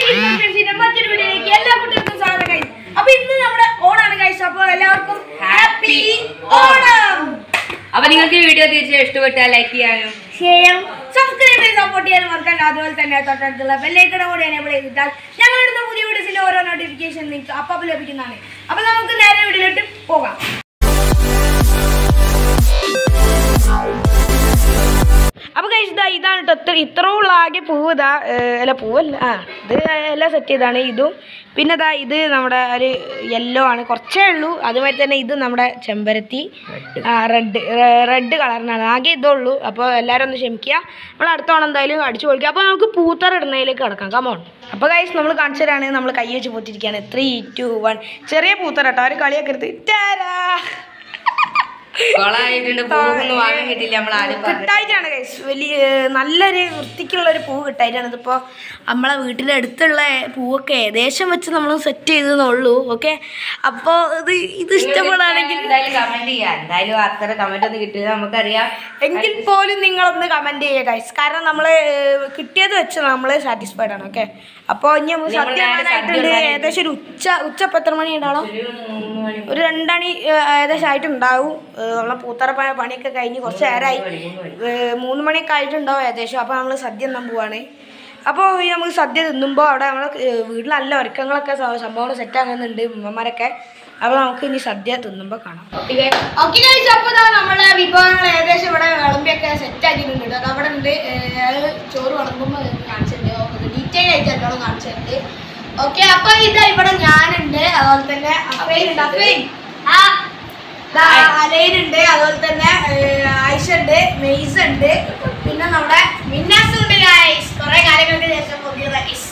ഇൻഫർമേഷൻസിന്റെ മറ്റൊരു വീഡിയോയിലേക്ക് എല്ലാ കുട്ടികൾക്കും സ്വാഗതം guys. അപ്പൊ ഇന്ന് നമ്മുടെ ഓണാണ് ഗൈസ് അപ്പൊ എല്ലാവർക്കും ഹാപ്പി ഓണം അപ്പൊ നിങ്ങൾക്ക് ഈ വീഡിയോ തീർച്ചയായും ഇഷ്ടപ്പെട്ടാൽ ലൈക്ക് ചെയ്യാനും ഷെയർ സബ്സ്ക്രൈബ് ചെയ്ത് സപ്പോർട്ട് ചെയ്യാൻ മറക്കണ്ട അതുപോലെ തന്നെ തൊട്ടടുത്തുള്ള ബെല്ലൈക്കണ കൂടി എനേബിൾ ചെയ്തിട്ടാൽ ഞങ്ങളുടെ പുതിയ വീഡിയോസിന്റെ ഓരോ നോട്ടിഫിക്കേഷൻ നിങ്ങൾക്ക് അപ്പം ലഭിക്കുന്നതാണ് അപ്പൊ നമുക്ക് നേരെ വീഡിയോയിലോട്ട് പോകാം അപ്പൊ കഴിച്ച് ഇതാ ഇതാണ് കേട്ടോ ഇത്ര ഇത്രയുള്ള ആകെ പൂവ് ഇതാ ഏഹ്, അല്ല പൂവല്ല ആ ഇത് എല്ലാം സെറ്റ് ചെയ്താണ് ഇതും പിന്നെ ഇതാ ഇത് നമ്മുടെ ഒരു യെല്ലോ ആണ് കുറച്ചേ ഉള്ളൂ അതുമാതിരി തന്നെ ഇത് നമ്മുടെ ചെമ്പരത്തി ആ റെഡ് റെഡ് കളറിനാണ് ആകെ ഇതേ ഉള്ളൂ അപ്പോൾ എല്ലാവരും ഒന്ന് ക്ഷമിക്കുക നമ്മൾ അടുത്ത ഓണം എന്തായാലും അടിച്ചു പൊളിക്കുക അപ്പോൾ നമുക്ക് പൂത്തറ ഇടുന്നതിലേക്ക് കിടക്കാം കമോൺ അപ്പോൾ ഗൈസ് നമ്മൾ കാണിച്ചു തരാണ് നമ്മൾ കൈ വെച്ച് പൊത്തിരിക്കുകയാണ് ത്രീ ടു വൺ ചെറിയ പൂത്തറ കേട്ടോ അവർ കളിയൊക്കെ എടുത്ത് ടാരാ കൊളായിട്ടുണ്ട് പൂവൊന്നും വാങ്ങാൻ കിട്ടില്ല നമ്മൾ ആരും പറഞ്ഞു കിട്ടായിട്ടാണ് ഗൈസ് വലിയ നല്ലൊരു വൃത്തിക്കുള്ള ഒരു പൂവ് കിട്ടായിട്ടാണ് ഇതിപ്പോൾ നമ്മളെ വീട്ടിൻ്റെ അടുത്തുള്ള പൂവൊക്കെ ഏകദേശം വെച്ച് നമ്മൾ സെറ്റ് ചെയ്തെന്നുള്ളൂ ഓക്കെ അപ്പോൾ ഇത് ഇത് ഇഷ്ടപ്പെടുകയാണെങ്കിൽ എന്തായാലും കമന്റ് ചെയ്യാം എന്തായാലും അത്ര കമന്റ് ഒന്നും കിട്ടില്ല നമുക്കറിയാം എങ്കിൽ പോലും നിങ്ങളൊന്ന് കമൻറ്റ് ചെയ്യുക ഗൈസ് കാരണം നമ്മൾ കിട്ടിയത് വെച്ച് നമ്മൾ സാറ്റിസ്ഫൈഡ് ആണ് ഓക്കെ അപ്പോൾ ഇനി നമ്മൾ നമ്മൾ സദ്യ നേരെ ആയിട്ടുണ്ട് സദ്യ ഉണ്ടാക്കി. ഏകദേശം ഒരു ഉച്ച ഉച്ച ഇപ്പം എത്ര മണി ഉണ്ടാവണം ഒരു മൂന്ന് മണി ഒരു രണ്ടണി ഏഹ്, ഏകദേശം ആയിട്ടുണ്ടാവും ഏഹ്, നമ്മളെ പൂത്തറ പ- പണിയൊക്കെ കഴിഞ്ഞ് കുറച്ച് നേരമായി ഏഹ്, മൂന്ന് മണിയൊക്കെ ആയിട്ടുണ്ടാവും ഏകദേശം അപ്പോൾ നമ്മൾ സദ്യ തിന്നാൻ പോവാണ് അപ്പോൾ ഈ നമുക്ക് സദ്യ തിന്നുമ്പോൾ അവിടെ നമ്മളെ ഏഹ്, വീട്ടിൽ നല്ല ഒരുക്കങ്ങളൊക്കെ സ- സംഭവങ്ങൾ സെറ്റ് ആകുന്നുണ്ട് ഉമ്മമാരൊക്കെ അപ്പോൾ നമുക്ക് ഇനി സദ്യ തിന്നുമ്പോൾ കാണാം ഓക്കെ അപ്പോൾ നമ്മളെ വിഭവങ്ങൾ ഏകദേശം ഇവിടെ വിളമ്പിയൊക്കെ സെറ്റ് ആക്കിയിട്ടുണ്ട് കേട്ടോ. അത് അവിടെ ഉണ്ട് ഏഹ്, അത് ചോറ് വിളമ്പുമ്പോൾ കാണിച്ചിട്ടുണ്ട് ഡീറ്റെയിൽ ആയിട്ട് എന്നോട് കാണിച്ചിട്ടുണ്ട് ഓക്കെ അപ്പൊ ഇതാ ഇവിടെ ഞാനുണ്ട് അതുപോലെ തന്നെ അഫൈനുണ്ട് അഫൈൻ ആ ദാ അലൈനുണ്ട് അതുപോലെ തന്നെ ആയിഷ ഉണ്ട് മെയ്സ് ഉണ്ട് പിന്നെ നമ്മുടെ മിന്നാസ് ഉണ്ട് ഗൈസ് കുറെ കാര്യങ്ങൾക്ക് ശേഷം പുതിയ ഗൈസ്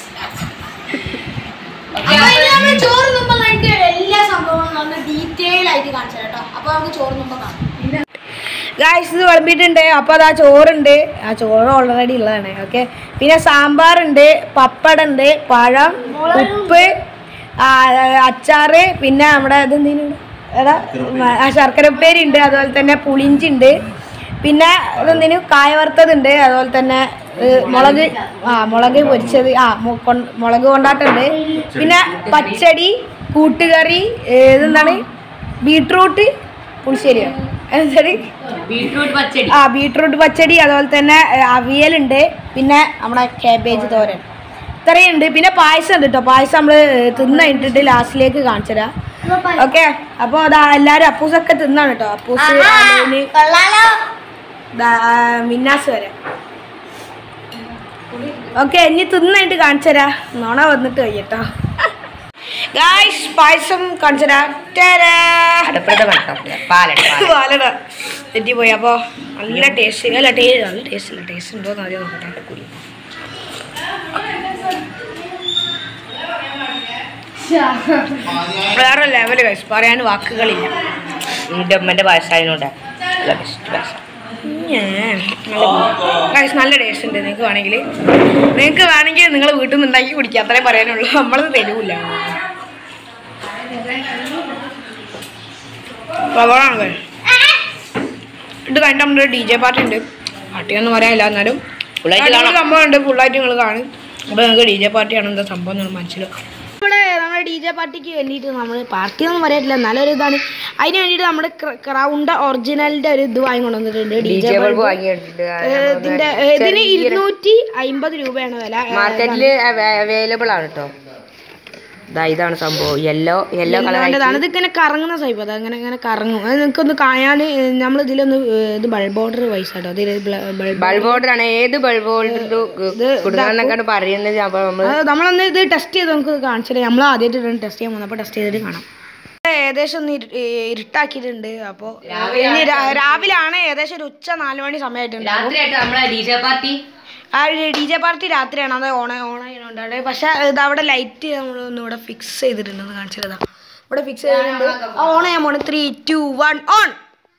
അപ്പൊ ഇനി നമ്മള് ചോറ് മുമ്പ് നമുക്ക് എല്ലാ സംഭവങ്ങളും നമ്മൾ ഡീറ്റെയിൽ ആയിട്ട് കാണിച്ചു കേട്ടോ അപ്പൊ നമുക്ക് ചോറ് മുമ്പ് കാണാം ഗായ്സ് ഇത് വിളമ്പിയിട്ടുണ്ട് അപ്പോൾ അതാ ചോറുണ്ട് ആ ചോറ് ഓൾറെഡി ഉള്ളതാണ് ഓക്കെ പിന്നെ സാമ്പാറുണ്ട് പപ്പടം ഉണ്ട് പഴം ഉപ്പ് ആ, അച്ചാറ് പിന്നെ നമ്മുടെ ഇതെന്തെങ്കിലും എടാ ആ ശർക്കര ഉപ്പേരി ഉണ്ട് അതുപോലെ തന്നെ പുളിഞ്ചി ഉണ്ട് പിന്നെ ഇതെന്തിനു കായ വറുത്തതുണ്ട് അതുപോലെ തന്നെ ഏഹ്, മുളക് ആ മുളക് പൊരിച്ചത് ആ മു- കൊൺ- മുളക് കൊണ്ടാട്ടുണ്ട് പിന്നെ പച്ചടി കൂട്ടുകറി ഏഹ്, ഇതെന്താണ് ബീട്രൂട്ട് പുളിശ്ശേരിയോ എന്താണ് ബീട്രൂട്ട് പച്ചടി ആ ബീട്രൂട്ട് പച്ചടി അതുപോലെ തന്നെ ഏ, അവിയലുണ്ട് പിന്നെ നമ്മുടെ കാബേജ് തോരൻ ഇത്രയും ഉണ്ട് പിന്നെ പായസം ഉണ്ട് കേട്ടോ പായസം നമ്മൾ തിന്ന് കഴിഞ്ഞിട്ട് ലാസ്റ്റിലേക്ക് കാണിച്ചു തരാം ഓക്കെ അപ്പോൾ അതാ എല്ലാവരും അപ്പൂസൊക്കെ തിന്നാണ് കേട്ടോ അപ്പൂസ് അലീന്, ദാ, ആ, മിന്നാസ് വരെ ഓക്കെ ഇനി തിന്നായിട്ട് കാണിച്ചു തരാം നോണ വന്നിട്ട് വയ്യട്ടോ ഗായ്സ് പായസം കാണിച്ചു തരാം ടാരാ. അടുപ്പത്തെ കണക്കാക്കില്ല പാലുണ്ട് പാല്. പാലട തെറ്റിപ്പോയി അപ്പോൾ നല്ല ടേസ്റ്റ് അല്ല ടേസ്റ്റ് നല്ല ടേസ്റ്റ് ഇല്ല ടേസ്റ്റ് ഉണ്ടോന്ന് ആദ്യം നോക്കട്ടെ കുടി വേറെ ലെവല് കഴിച്ചു പറയാൻ വാക്കുകളില്ല എന്റെ അമ്മന്റെ പായസായതിനോട് നല്ല ബെസ്റ്റ് പായസം ഗൈസ് നല്ല ടേസ്റ്റ് ഉണ്ട് നിങ്ങൾക്ക് വേണമെങ്കിൽ നിങ്ങൾക്ക് വേണമെങ്കിൽ നിങ്ങൾ വീട്ടിൽ നിന്ന് ഉണ്ടാക്കി കുടിക്കുക അത്രേ പറയാനുള്ളൂ നമ്മളത് തരൂല പവറാണ് guys. ഇത് കഴിഞ്ഞിട്ട് നമ്മുടെ ഡി ജെ പാർട്ടി ഉണ്ട് പാർട്ടിയൊന്നും പറയാനില്ല എന്നാലും ഫുള്ളായിട്ട് അടിപൊളി കാണാം സംഭവം ഉണ്ട് ഫുള്ളായിട്ട് നിങ്ങൾ കാണും അപ്പോൾ നിങ്ങൾക്ക് ഡി ജെ പാർട്ടിയാണ് എന്താ സംഭവം എന്ന് മനസ്സിലാക്കാം നമ്മുടെ നമ്മുടെ ഡി ജെ പാർട്ടിക്ക് വേണ്ടിയിട്ട് നമ്മൾ പാർട്ടി ഒന്നും പറയാനില്ല നല്ലൊരു ഇതാണ് അതിന് വേണ്ടിയിട്ട് നമ്മുടെ ക്രൗണ്ട് ഒറിജിനലിന്റെ ഒരു ഇത് വാങ്ങിക്കൊണ്ടുവന്നിട്ടുണ്ട് ഡി ജെ ബൾബ് വാങ്ങിയിട്ടുണ്ട് ഇതിന്റെ ഏ, ഇതിന് ഇരുന്നൂറ്റി അമ്പത് രൂപയാണ് വില ഏ, മാർക്കറ്റിൽ അവൈലബിൾ ആണ് കേട്ടോ ഇതാ ഇതാണ് സംഭവം യെല്ലോ യെല്ലോ കളർ ഇതാണ് ഇത് ഇങ്ങനെ കറങ്ങുന്ന സൈപ്പ് അത് അങ്ങനെ അങ്ങനെ കറങ്ങും അത് നിങ്ങൾക്കൊന്ന് കാണാൻ നമ്മൾ ഇതിലൊന്ന് ഏ, ഇത് ബൾബ് ഓർഡർ പൈസ കേട്ടോ ഇതിൽ ബൾബ് ബൾബ് ഓർഡർ ആണ് ഏത് ബൾബ് ഓർഡർ കൊടുക്കാന്നൊക്കെയാണ് പറയുന്നത് അപ്പൊ നമ്മള് നമ്മളൊന്ന് ഇത് ടെസ്റ്റ് ചെയ്ത് നമുക്ക് കാണിച്ചിട്ട് നമ്മൾ ആദ്യമായിട്ട് ടെസ്റ്റ് ചെയ്യാൻ പോകുന്നത് അപ്പോൾ ടെസ്റ്റ് ചെയ്തിട്ട് കാണാം ഏകദേശം ഒന്ന് ഇരു- ഏ, ഇരുട്ടാക്കിയിട്ടുണ്ട് അപ്പോൾ ഇനി രാ- രാവിലെ ആണ് ഏകദേശം ഒരു ഉച്ച നാല് മണി സമയമായിട്ടുണ്ട് രാത്രിയായിട്ട് നമ്മളെ ഡി ജെ പാർട്ടി ആ ഡി ജെ പാർട്ടി രാത്രിയാണ് അത് ഓൺ ഓൺ ചെയ്യുന്നുണ്ട് പക്ഷെ ഇത് അവിടെ ലൈറ്റ് നമ്മളൊന്ന് ഇവിടെ ഫിക്സ് ചെയ്തിട്ടുണ്ടെന്ന് കാണിച്ചതാ ഇവിടെ ഫിക്സ് ചെയ്തിട്ടുണ്ട് ഓൺ ചെയ്യാൻ പോണ് three two one on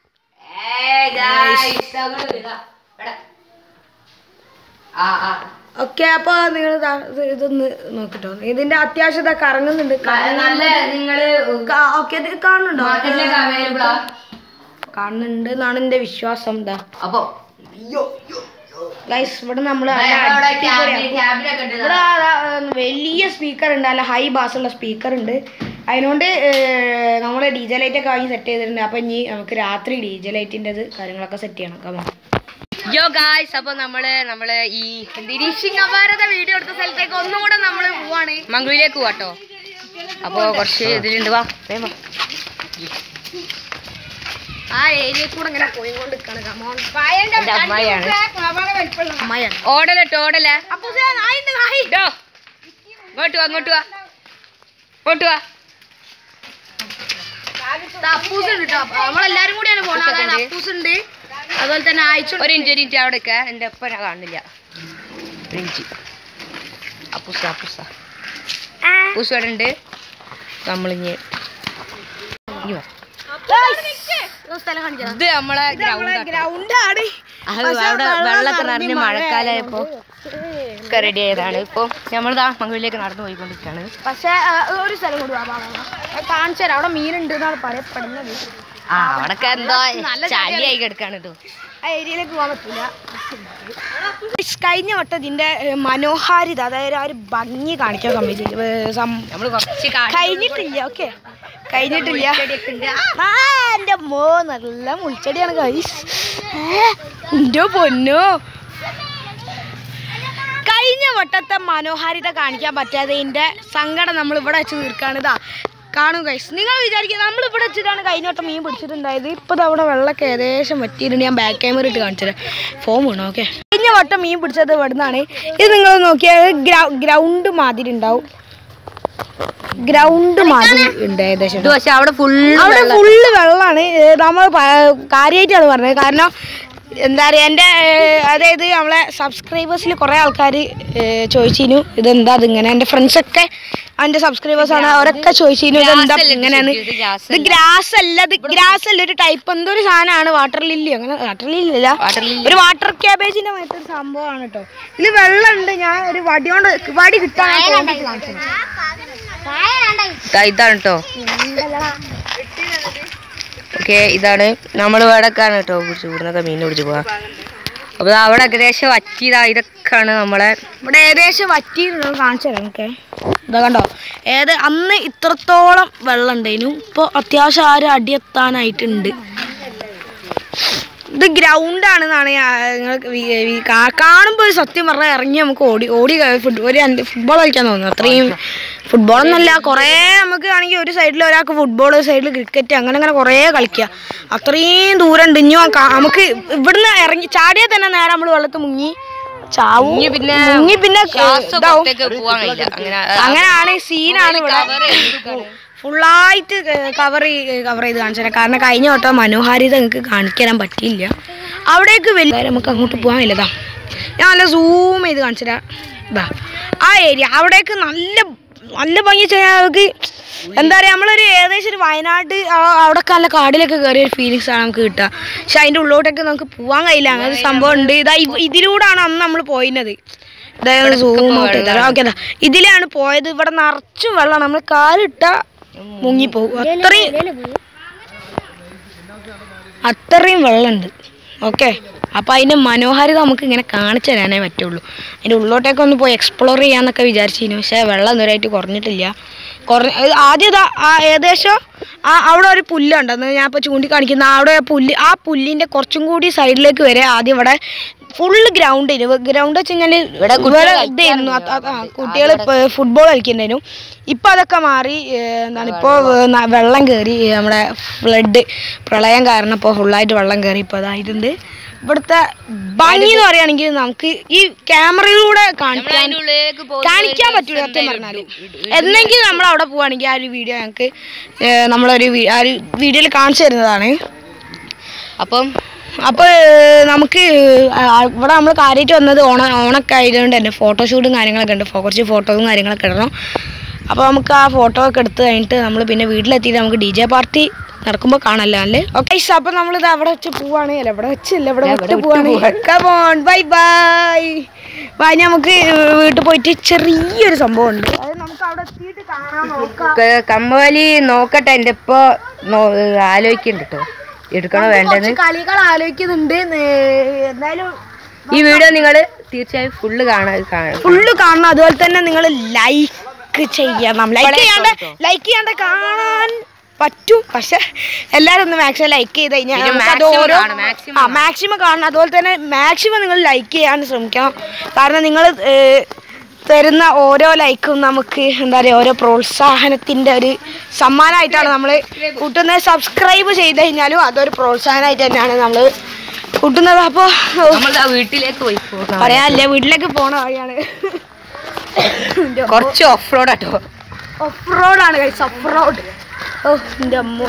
okay അപ്പൊ നിങ്ങൾ ഇതൊന്ന് നോക്കിട്ടോ ഇതിന്റെ അത്യാവശ്യം ഇതാ കറങ്ങുന്നുണ്ട് നല്ല നിങ്ങള് ഓക്കെ ഇത് കാണുന്നുണ്ടോ മാർക്കറ്റിലൊക്കെ അവൈലബിൾ ആ കാണുന്നുണ്ട് എന്നാണ് എന്റെ വിശ്വാസം ഇതാ അപ്പൊ ഗൈസ് ഇവിടെ നമ്മള് ക്യാബിനൊക്കെ ഉണ്ട് ഇവിടെ വലിയ സ്പീക്കർ ഉണ്ട് നല്ല ഹൈ ബാസുള്ള സ്പീക്കർ ഉണ്ട് അതിനോണ്ട് നമ്മൾ ഡി ജെ ലൈറ്റ് ഒക്കെ വാങ്ങി സെറ്റ് ചെയ്തിട്ടുണ്ട് അപ്പം ഇനി നമുക്ക് രാത്രി ഡി ജെ ലൈറ്റിൻ്റെത് കാര്യങ്ങളൊക്കെ സെറ്റ് ചെയ്യണം കമാ യോ ഗായ്സ് അപ്പൊ നമ്മള് നമ്മള് ഈ ഭാരത വീഡിയോ എടുത്ത സ്ഥലത്തേക്ക് ഒന്നും കൂടെ നമ്മൾ പോവാണ് മംഗളൂരിലേക്ക് പോവാട്ടോ അപ്പൊ കുറച്ച് ഇതിലുണ്ട് വാ വേഗം വാ. ആ ഏരിയയിൽ കൂടെ ഇങ്ങനെ പോയിക്കൊണ്ട് നിൽക്കാണ് കമോൺ എന്റെ അമ്മായിയാണ് അമ്മായിയാണ് ഓടലട്ടോ ഓടല അപ്പൊ നായിണ്ട് നായി ഡോ ഇങ്ങോട്ട് വാ ഇങ്ങോട്ട് വാ ഇങ്ങോട്ട് വാ അപ്പൂസ് ഉണ്ട് കേട്ടോ നമ്മളെല്ലാരും കൂടിയാണ് പോണത് അപ്പൂസൊക്കെ അതായത് ഉണ്ട്. അപ്പൂസ് ഉണ്ട് അതുപോലെ തന്നെ ആഴ്ച ഒരു ഇഞ്ച് ഒരു ഇഞ്ച് അവിടെ നിൽക്ക എൻ്റെ ഒപ്പം ഞാൻ കാണുന്നില്ല ഒരു ഇഞ്ച് അപ്പൂസ അപ്പൂസ അപ്പൂസ് ഇവിടെ ഉണ്ട് നമ്മളിഞ്ഞ് ഇനി വാ. സ്ഥലം കാണിക്കാം ഇത് നമ്മളെ ഗ്രൗണ്ട് ഗ്രൗണ്ട് ആണ് അത് അവിടെ വെള്ളമൊക്കെ നിറഞ്ഞ് മഴക്കാലമായപ്പോ ഒക്കെ റെഡി ആയതാണ് ഇപ്പൊ നമ്മളിതാ മംഗളൂരിലേക്ക് നടന്നു പോയിക്കൊണ്ടിരിക്കുകയാണ് പക്ഷെ ഒരു സ്ഥലം കൂടി കാണിച്ചു തരാം അവിടെ മീനുണ്ട് എന്നാണ് പറയപ്പെടുന്നത് ആ അവിടൊക്കെ എന്തോ ചളിയായി കിടക്കാണ് ഇത് ആ ഏരിയയിലേക്ക് പോകാൻ പറ്റില്ല കഴിഞ്ഞ വട്ടം ഇതിന്റെ ഏ, മനോഹാരിത അതായത് ആ ഒരു ഭംഗി കാണിക്കാൻ സമ്മതിച്ചില്ല ഏ, സം- നമ്മൾ കുറച്ച് കാ- കഴിഞ്ഞിട്ടില്ല ഓക്കെ കഴിഞ്ഞിട്ടില്ല ആ എന്റെ മോ നല്ല മുൾച്ചെടിയാണ് കൈസ് എന്റെ പൊന്നോ കഴിഞ്ഞ വട്ടത്തെ മനോഹാരിത കാണിക്കാൻ പറ്റാത്തതിന്റെ സങ്കടം നമ്മൾ ഇവിടെ വെച്ച് തീർക്കാണ് ഇതാ കാണും കൈസ് നിങ്ങൾ വിചാരിക്കുക നമ്മൾ ഇവിടെ വെച്ചിട്ടാണ് കഴിഞ്ഞ വട്ടം മീൻ പിടിച്ചിട്ടുണ്ടായത് ഇപ്പൊ ദാ അവിടെ വെള്ളമൊക്കെ ഏകദേശം വറ്റിയിട്ടുണ്ട് ഞാൻ ബാക്ക് ക്യാമറ ഇട്ട് കാണിച്ചത് ഫോം വേണം ഓക്കെ കഴിഞ്ഞ വട്ടം മീൻ പിടിച്ചത് ഇവിടുന്നാണ് ഇത് നിങ്ങൾ നോക്കിയാൽ ഗ്രൗണ്ട് മാതിരി ഉണ്ടാവും ഗ്രൗണ്ട് മാതിരി ഉണ്ട് ഏകദേശം ഇത് പക്ഷെ അവിടെ ഫുൾ അവിടെ ഫുള്ള് വെള്ളമാണ് നമ്മൾ കാര്യമായിട്ടാണ് പറഞ്ഞത് കാരണം എന്താ പറയുക എൻ്റെ അതായത് നമ്മളെ സബ്സ്ക്രൈബേഴ്സിൽ കുറേ ആൾക്കാർ ചോദിച്ചിരുന്നു ഇതെന്താ ഇതിങ്ങനെ എൻ്റെ ഫ്രണ്ട്സൊക്കെ എൻ്റെ സബ്സ്ക്രൈബേഴ്സാണ് അവരൊക്കെ ചോദിച്ചിരുന്നു ഇതെന്താ Grass അല്ലേ ഇത് ഇങ്ങനെയാണ് ശരിക്കും? ഇത് grass ഇത് ഗ്രാസ് അല്ല ഇത് ഗ്രാസ് അല്ല ഒരു ടൈപ്പ് എന്തോ ഒരു സാധനമാണ് വാട്ടർ ലില്ലി അങ്ങനെ വാട്ടർ ലില്ലി അല്ല Water lily. ഒരു വാട്ടർ ക്യാബേജിന്റെ മറ്റൊരു ഒരു സംഭവമാണ് കേട്ടോ ഇതിൽ വെള്ളമുണ്ട് ഞാൻ ഒരു വടി കൊണ്ട് വടി കിട്ടാൻ കാണിച്ചത് ദാ ഇതാണ് കേട്ടോ ഓക്കെ ഇതാണ് നമ്മൾ ഇവിടെക്കാണ് കേട്ടോ പിടിച്ച് ഇവിടുന്നൊക്കെ മീൻ പിടിച്ച് പോവാ അപ്പൊ ദാ അവിടെ ഏകദേശം വറ്റിയതാ ഇതൊക്കെയാണ് നമ്മളെ ഇവിടെ ഏകദേശം വറ്റിയിരുന്നു കാണിച്ചു തരാം നമുക്ക് ഇതാ കണ്ടോ ഏത് അന്ന് ഇത്രത്തോളം വെള്ളം ഉണ്ടായിരുന്നു ഇപ്പോൾ അത്യാവശ്യം ആ ഒരു അടിയെത്താനായിട്ടുണ്ട് ഇത് ഗ്രൗണ്ട് ആണെന്നാണ് നിങ്ങൾക്ക് കാണുമ്പോൾ ഒരു സത്യം പറഞ്ഞാൽ ഇറങ്ങി നമുക്ക് ഓടി ഓടി ഫുട് ഒരു ഫുട്ബോൾ കളിക്കാൻ തോന്നുന്നു അത്രയും ഫുട്ബോൾ എന്നല്ല കുറേ നമുക്ക് ആണെങ്കിൽ ഒരു സൈഡിൽ ഒരാൾക്ക് ഫുട്ബോൾ സൈഡിൽ ക്രിക്കറ്റ് അങ്ങനെ അങ്ങനെ കുറേ കളിക്കുക അത്രയും ദൂരം ഉണ്ട് ഇനി കാ- നമുക്ക് ഇവിടുന്ന് ഇറങ്ങി ചാടിയാൽ തന്നെ നേരെ നമ്മൾ വെള്ളത്തിൽ മുങ്ങി ചാവും ഇനി പിന്നെ മുങ്ങി പിന്നെ ശ്വാസം ഇതാവും പുറത്തേക്ക് പോവാൻ കഴിയില്ല അങ്ങനെ അങ്ങനെയാണ് സീനാണ് ഇവിടെ cover ചെയ്തിരിക്കുകയാണ്. ഫുള്ളായിട്ട് കവർ കവർ ചെയ്ത് കാണിച്ചു തരാം കാരണം കഴിഞ്ഞ വട്ടം മനോഹാരിത നിങ്ങൾക്ക് കാണിച്ചു തരാൻ പറ്റിയില്ല അവിടേക്ക് വലിയ നമുക്ക് അങ്ങോട്ട് പോകാൻ ഇല്ലതാ ഞാൻ നല്ല സൂം ചെയ്ത് കാണിച്ചു തരാം ഇതാ ആ ഏരിയ അവിടേക്ക് നല്ല നല്ല ഭംഗി ചെയ്യാൻ നമുക്ക് എന്താ പറയുക നമ്മളൊരു ഏകദേശം ഒരു വയനാട് ആ- അവിടെയൊക്കെ നല്ല കാടിലൊക്കെ കയറിയ ഒരു ഫീലിങ്സ് ആണ് നമുക്ക് കിട്ടുക പക്ഷെ അതിൻ്റെ ഉള്ളോട്ടൊക്കെ നമുക്ക് പോകാൻ കഴിയില്ല അങ്ങനെ ഒരു സംഭവം ഉണ്ട് ഇതാ ഇവ- ഇതിലൂടാണ് അന്ന് നമ്മൾ പോയിരുന്നത് ഇതായത് സൂം ഔട്ട് ചെയ്തത് ഓക്കെ ഇതിലാണ് പോയത് ഇവിടെ നിറച്ചും വെള്ളമാണ് നമ്മൾ കാലിട്ട മുങ്ങിപ്പോകും അത്രയും അത്രയും വെള്ളമുണ്ട് ഓക്കെ അപ്പോൾ അതിൻ്റെ മനോഹാരിത നമുക്ക് ഇങ്ങനെ കാണിച്ചു തരാനേ പറ്റുള്ളൂ അതിൻ്റെ ഉള്ളോട്ടേക്ക് ഒന്ന് പോയി എക്സ്പ്ലോർ ചെയ്യാന്നൊക്കെ വിചാരിച്ചിരുന്നു പക്ഷേ വെള്ളം ഇതുവരെയായിട്ട് കുറഞ്ഞിട്ടില്ല കുറഞ്ഞ ഇത് ആദ്യം ഇതാ ആ ഏകദേശം ആ അവിടെ ഒരു പുല്ലുണ്ടെന്ന് ഞാൻ ഇപ്പോൾ ചൂണ്ടിക്കാണിക്കുന്ന അവിടെ ആ പുല്ല് ആ പുല്ലിൻ്റെ കുറച്ചും കൂടി സൈഡിലേക്ക് വരെ ആദ്യം ഇവിടെ ഫുള്ള് ഗ്രൗണ്ട് ഗ്രൗണ്ട് വെച്ച് കഴിഞ്ഞാൽ ഇവിടെ ഇതായിരുന്നു കുട്ടികൾ ഫുട്ബോൾ കളിക്കുന്നുണ്ടായിരുന്നു ഇപ്പം അതൊക്കെ മാറി ഏഹ് എന്താണ് ഇപ്പോൾ വെള്ളം കയറി ഏഹ് നമ്മുടെ ഫ്ലഡ് പ്രളയം കാരണം ഇപ്പോൾ ഫുള്ളായിട്ട് വെള്ളം കയറി ഇപ്പോൾ അതായിട്ടുണ്ട് ഇവിടുത്തെ ഭംഗി എന്ന് പറയുകയാണെങ്കിൽ നമുക്ക് ഈ ക്യാമറയിലൂടെ കാണിക്കാൻ അതിന്റെ ഉള്ളിലേക്ക് പോകുന്ന കാണിക്കാൻ ഒരു പറ്റൂല രസം സത്യം എന്തായാലും പറഞ്ഞാൽ എന്നെങ്കിലും നമ്മൾ അവിടെ പോവുകയാണെങ്കിൽ ആ ഒരു വീഡിയോ ഞങ്ങൾക്ക് ഏഹ് നമ്മളൊരു വീ- ആ ഒരു വീഡിയോയിൽ കാണിച്ചു തരുന്നതാണ് അപ്പം അപ്പോൾ നമുക്ക് ആ, ഇവിടെ നമ്മൾ കാര്യമായിട്ട് വന്നത് ഓണ ഓണൊക്കെ ആയതുകൊണ്ട് തന്നെ ഫോട്ടോഷൂട്ടും കാര്യങ്ങളൊക്കെ ഉണ്ട് ഫോ- കുറച്ച് ഫോട്ടോയും കാര്യങ്ങളൊക്കെ ഇടണം അപ്പോൾ നമുക്ക് ആ ഫോട്ടോ ഒക്കെ എടുത്ത് കഴിഞ്ഞിട്ട് നമ്മൾ പിന്നെ വീട്ടിലെത്തിയിട്ട് നമുക്ക് ഡി ജെ പാർട്ടി നടക്കുമ്പോൾ കാണാമല്ലോ അല്ലേ ഓക്കെ അപ്പോൾ നമ്മളിത് അവിടെ വെച്ച് പോവാണ് അല്ല ഇവിടെ വെച്ചില്ല ഇവിടെ വിട്ട് പോവാണ് കമോൺ ബൈ ബൈ ബൈ നമുക്ക് വീട്ടിൽ പോയിട്ട് ചെറിയൊരു സംഭവം ഉണ്ട് അത് നമുക്ക് അവിടെ എത്തിയിട്ട് കാണാൻ നോക്കാം ക- കമ്മലി നോക്കട്ടെ എൻ്റെ ഇപ്പൊ നോ- ആലോചിക്കുന്നുണ്ട് കേട്ടോ എടുക്കണോ വേണ്ടെന്ന് കുറച്ച് കളികൾ ആലോചിക്കുന്നുണ്ട് നേ- എന്തായാലും ഈ വീഡിയോ നിങ്ങൾ തീർച്ചയായും ഫുള്ള് കാണാൻ കാണാം ഫുള്ള് കാണണം അതുപോലെ തന്നെ നിങ്ങൾ ലൈക്ക് ചെയ്യണം ലൈക്ക് ഇപ്പളേ ചെയ്യാണ്ട് കേട്ടോ. ലൈക്ക് ചെയ്യാണ്ട് കാണാൻ പറ്റും പക്ഷെ എല്ലാവരും ഒന്ന് മാക്സിമം ലൈക്ക് ചെയ്ത് കഴിഞ്ഞാൽ പിന്നെ നമുക്കത് maximum ഓരോ കാണണം, maximum ആ മാക്സിമം കാണണം അതുപോലെ തന്നെ മാക്സിമം നിങ്ങൾ ലൈക്ക് ചെയ്യാൻ ശ്രമിക്കണം കാരണം നിങ്ങൾ തരുന്ന ഓരോ ലൈക്കും നമുക്ക് എന്താ പറയുക ഓരോ പ്രോത്സാഹനത്തിൻ്റെ ഒരു സമ്മാനമായിട്ടാണ് നമ്മൾ കൂട്ടുന്നത് സബ്സ്ക്രൈബ് ചെയ്ത് കഴിഞ്ഞാലും അതൊരു പ്രോത്സാഹനമായിട്ട് തന്നെയാണ് നമ്മൾ കൂട്ടുന്നത് അപ്പോൾ നമ്മൾ ദാ വീട്ടിലേക്ക് പോയി പോകാം. പറയാനല്ലേ വീട്ടിലേക്ക് പോണ വഴിയാണ് കുറച്ച് ഓഫ് റോഡ് ആട്ടോ ഓഫ് റോഡാണ് കഴിച്ച ഓഫ് റോഡ് ഓ എൻ്റെ അമ്മോ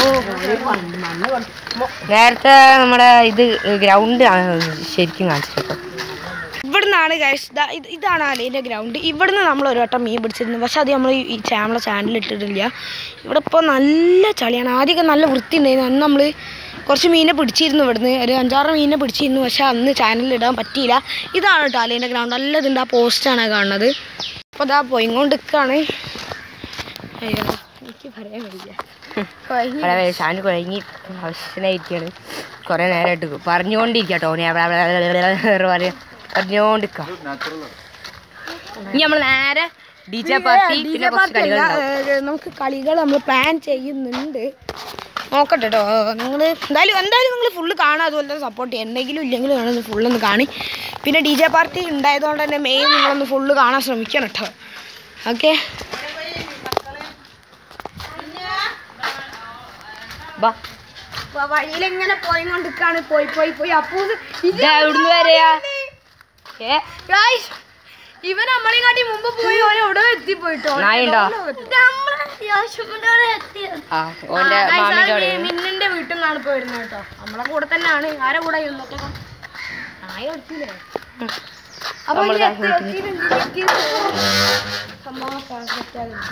നേരത്തെ നമ്മുടെ ഇത് ഗ്രൗണ്ട് ശരിക്കും കാണിച്ചു കേട്ടോ ഇവിടുന്നാണ് ഗൈസ് ഇതാണ് അലീൻ്റെ ഗ്രൗണ്ട് ഇവിടുന്ന് നമ്മൾ ഒരു വട്ടം മീൻ പിടിച്ചിരുന്നു പക്ഷെ അത് നമ്മൾ ഈ ചാമള ചാനലിൽ ഇട്ടിട്ടില്ല ഇവിടെ ഇപ്പോൾ നല്ല ചളിയാണ് ആദ്യമൊക്കെ നല്ല വൃത്തി ഉണ്ടായിരുന്നു അന്ന് നമ്മൾ കുറച്ച് മീനെ പിടിച്ചിരുന്നു ഇവിടുന്ന് ഒരു അഞ്ചാറ് മീനെ പിടിച്ചിരുന്നു പക്ഷെ അന്ന് ചാനലിൽ ഇടാൻ പറ്റിയില്ല ഇതാണ് കേട്ടോ അലീൻ്റെ ഗ്രൗണ്ട് നല്ലതുണ്ട് ആ പോസ്റ്റാണ് കാണുന്നത് അപ്പോൾ അതാ പോയിക്കൊണ്ട് നിൽക്കുകയാണ് അയ്യോ എനിക്ക് പറയാൻ വയ്യ കൊയങ്ങി. അവിടെ ഷാന് കുഴങ്ങി അവശനായിരിക്കാണ് കുറെ നേരമായിട്ട് പറഞ്ഞുകൊണ്ടിരിക്കട്ടോ പറയാ പറഞ്ഞുകൊണ്ടിരിക്ക ഇനി നമ്മൾ നേരെ ഡി ജെ പാർട്ടി DJ പിന്നെ കുറച്ച് പാർട്ടി അല്ല, കളികളുണ്ടാവും ഏ, നമുക്ക് കളികൾ നമ്മൾ പ്ലാൻ ചെയ്യുന്നുണ്ട് നോക്കട്ടെ കേട്ടോ നിങ്ങൾ എന്തായാലും എന്തായാലും നിങ്ങൾ ഫുള്ള് കാണാം അതുപോലെ തന്നെ സപ്പോർട്ട് ചെയ്യാം എന്തെങ്കിലും ഇല്ലെങ്കിലും നിങ്ങളൊന്ന് ഫുള്ളൊന്ന് കാണി പിന്നെ ഡി ജെ പാർട്ടി ഉണ്ടായതുകൊണ്ട് തന്നെ മെയിൻ നിങ്ങളൊന്ന് ഫുള്ള് കാണാൻ ശ്രമിക്കണം കേട്ടോ ഓക്കെ ബാ വഴിയിലെങ്ങനെ പോയി കൊണ്ടിരിക്കാണ് പോയി പോയി പോയി അപ്പൂ ഇത് എവിടുന്ന് വരെയാ ഏ ഇവൻ നമ്മളെ കാട്ടി മുമ്പ് പോയി ഓൻ എവിടെ എത്തിപ്പോയിട്ടോ നായുണ്ടോ? ആ ഓന്റെ മാമിന്റെ അവിടെ മിന്നിന്റെ വീട്ടിൽ നിന്നാണ് ഇപ്പൊ വരുന്നത് കേട്ടോ നമ്മളെ കൂടെ തന്നെയാണ് ആരെ കൂടെ ഇരുന്നൊക്കെ നായ എടുത്തില്ലേ അപ്പൊ നമ്മള് ഇനി ദാ എത്തി- എത്തിയിട്ടുണ്ട്, എത്തിയിട്ടുണ്ട്. സംഭവമൊക്കെ set ആകുന്നു.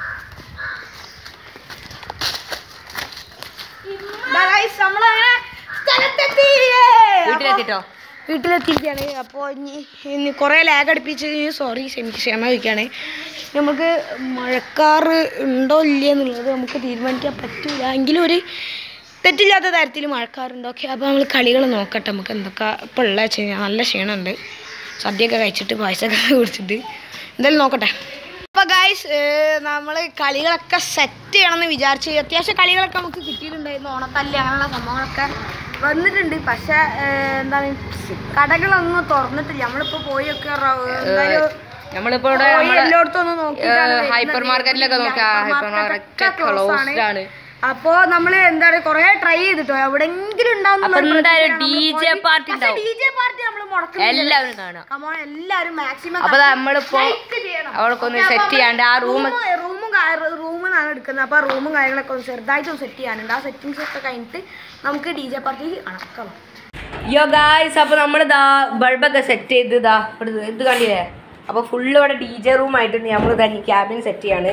ദാ guys, നമ്മളങ്ങനെ സ്ഥലത്തെത്തി. അപ്പൊ- വീട്ടിലെത്തിട്ടോ വീട്ടിലെത്തിയിരിക്കുകയാണ് അപ്പോൾ ഇനി ഇനി കുറേ ലാഗ് അടുപ്പിച്ച് സോറി എനിക്ക് ക്ഷമ ചോദിക്കുകയാണ് നമുക്ക് മഴക്കാറ് ഉണ്ടോ ഇല്ലേ എന്നുള്ളത് നമുക്ക് തീരുമാനിക്കാൻ പറ്റില്ല എങ്കിലും ഒരു തെറ്റില്ലാത്ത തരത്തിൽ മഴക്കാറുണ്ടോ ഓക്കെ അപ്പോൾ നമ്മൾ കളികൾ നോക്കട്ടെ നമുക്ക് എന്തൊക്കെ ഇപ്പോൾ ഉള്ള വെച്ച് കഴിഞ്ഞാൽ നല്ല ക്ഷീണമുണ്ട് സദ്യയൊക്കെ കഴിച്ചിട്ട് പായസമൊക്കെ കുടിച്ചിട്ട് എന്തായാലും നോക്കട്ടെ അപ്പോൾ ഗായ്സ് നമ്മൾ കളികളൊക്കെ സെറ്റ് ചെയ്യണമെന്ന് വിചാരിച്ചു അത്യാവശ്യം കളികളൊക്കെ നമുക്ക് കിട്ടിയിട്ടുണ്ടായിരുന്നു ഓണത്തല്ലി അങ്ങനെയുള്ള സംഭവങ്ങളൊക്കെ വന്നിട്ടുണ്ട് പക്ഷേ ഏഹ്, എന്താണ് കടകളൊന്നും തുറന്നിട്ടില്ല നമ്മളിപ്പോൾ പോയൊക്കെ റ- എന്തായാലും നമ്മളിപ്പോ ഇവിടെ പോയി നമ്മളെ എല്ലായിടത്തും ഒന്ന് നോക്കിയിട്ടാണ് ഏഹ്, വരുന്നത്. ഹൈപ്പർ മാർക്കറ്റിലൊക്കെ നോക്കാം ഹൈപ്പർ ഹൈപ്പർ മാർക്കറ്റൊക്കെ മാർക്കറ്റ് close ക്ലോസ്ഡ് ആണ് അപ്പോ നമ്മള് എന്താണ് കൊറേ ട്രൈ ചെയ്തിട്ടോ എവിടെങ്കിലും അപ്പൊ എന്തായാലും DJ party ഉണ്ടാവും. ഡി ജെ പാർട്ടി നമ്മൾ മുടക്കുന്നില്ല എല്ലാവരും കാണാം കമോൺ എല്ലാരും മാക്സിമം അപ്പൊ ദാ നമ്മളിപ്പോ അവൾക്കൊന്ന് സെറ്റ് ചെയ്യാണ്ട് ആ റൂം റൂമും റൂമിനാണ് എടുക്കുന്നത് അപ്പൊ റൂമും കാര്യങ്ങളൊക്കെ ഒന്ന് ചെറുതായിട്ട് ഒന്ന് സെറ്റ് ചെയ്യാനുണ്ട് ആ സെറ്റിങ്സ് ഒക്കെ കഴിഞ്ഞിട്ട് നമുക്ക് ഡി ജെ പാർട്ടി കാണാം യോ ഗായ്സ് അപ്പൊ നമ്മൾ ദാ ബൾബൊക്കെ സെറ്റ് ചെയ്ത് ഇതാ ഇവിടെ ഇത് ഇത് കണ്ടില്ലേ അപ്പൊ ഫുള്ള് ഇവിടെ ഡി ജെ റൂം ആയിട്ട് നമ്മൾ തന്നെ ക്യാബിൻ സെറ്റ് ചെയ്യാണ്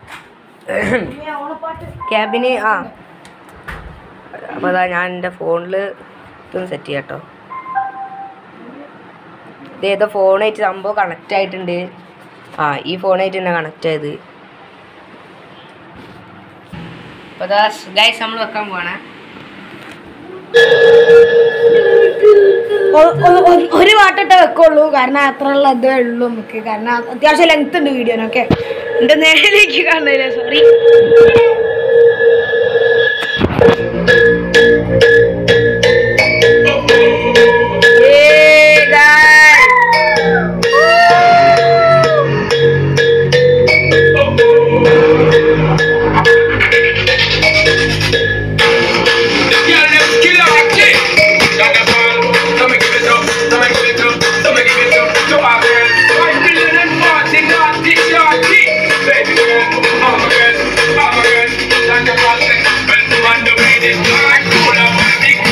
ക്യാബിന് ആ അപ്പോൾ അതാ ഞാൻ എൻ്റെ ഫോണിൽ ഇതൊന്ന് സെറ്റ് ചെയ്യാം കേട്ടോ ഇത് ഏതോ ഫോണായിട്ട് സംഭവം കണക്റ്റ് ആയിട്ടുണ്ട് ആ ഈ ഫോണായിട്ട് തന്നെ കണക്റ്റ് ആയത് അപ്പോൾ അതാ ഗൈസ് നമ്മൾ വെക്കാൻ പോവാണേ ഒ- ഒ- ഒ- ഒരു പാട്ടിട്ടേ വെക്കുള്ളൂ കാരണം അത്ര ഉള്ള ഇതേ ഉള്ളൂ നമുക്ക് കാരണം അത്യാവശ്യം ലെങ്ത് ഉണ്ട് വീഡിയോനൊക്കെ എന്റെ നേരിലേക്ക് കാണുന്നില്ല sorry Yeah, let's kill our kid. Got the ball, so me give it up, so me give it up, so me give it up to our girl. Five million and forty, naughty, shorty. Baby girl, I'm a girl, I'm a girl. Like a plastic, when you on the way, this like cool, I'm a big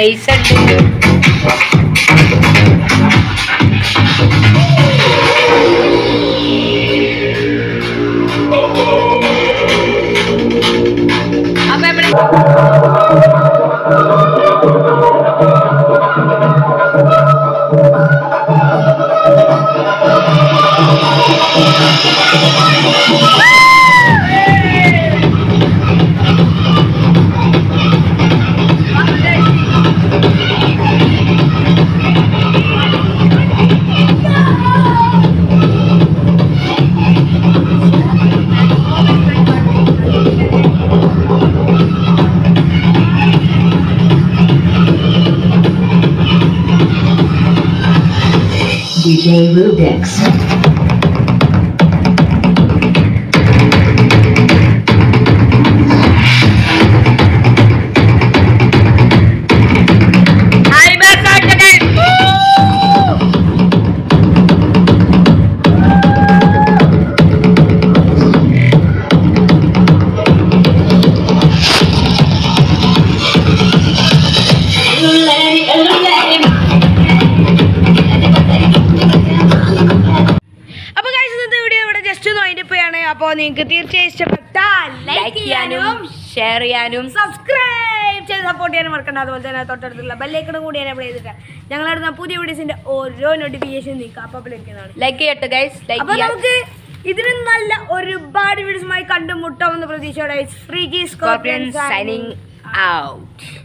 പൈസ ഉണ്ട് അപ്പൊ എവിടെ DJ Rubix. Hi ബസാട്ടകൾ അപ്പൊ guys, ഇന്നത്തെ video ഇവിടെ just ഒന്ന് അതിന്റെ പോയാണ് അപ്പോൾ നിങ്ങൾക്ക് തീർച്ചയായും ഇഷ്ടപ്പെട്ടാൽ ലൈക്ക് ചെയ്യാനും ഷെയർ ചെയ്യാനും സബ്സ്ക്രൈബ് ചെയ്ത് സപ്പോർട്ട് ചെയ്യാനും മറക്കണ്ട അതുപോലെ തന്നെ തൊട്ടടുത്തുള്ള ബെല്ലൈക്കണും കൂടി എനേബിൾ ചെയ്തിട്ട് ഞങ്ങളിടുന്ന പുതിയ വീഡിയോസിന്റെ ഓരോ നോട്ടിഫിക്കേഷൻ നിങ്ങൾക്ക് അപ്പോൾ ലഭിക്കുന്നതാണ് ലൈക്ക് ചെയ്യട്ടെ ഗൈസ് ലൈക്ക് അപ്പൊ ചെയ്യാം നമുക്ക് ഇതിനും നല്ല ഒരുപാട് വീഡിയോസുമായി കണ്ടുമുട്ടാമെന്ന പ്രതീക്ഷയോടെ ഫ്രീ Scorpion signing out.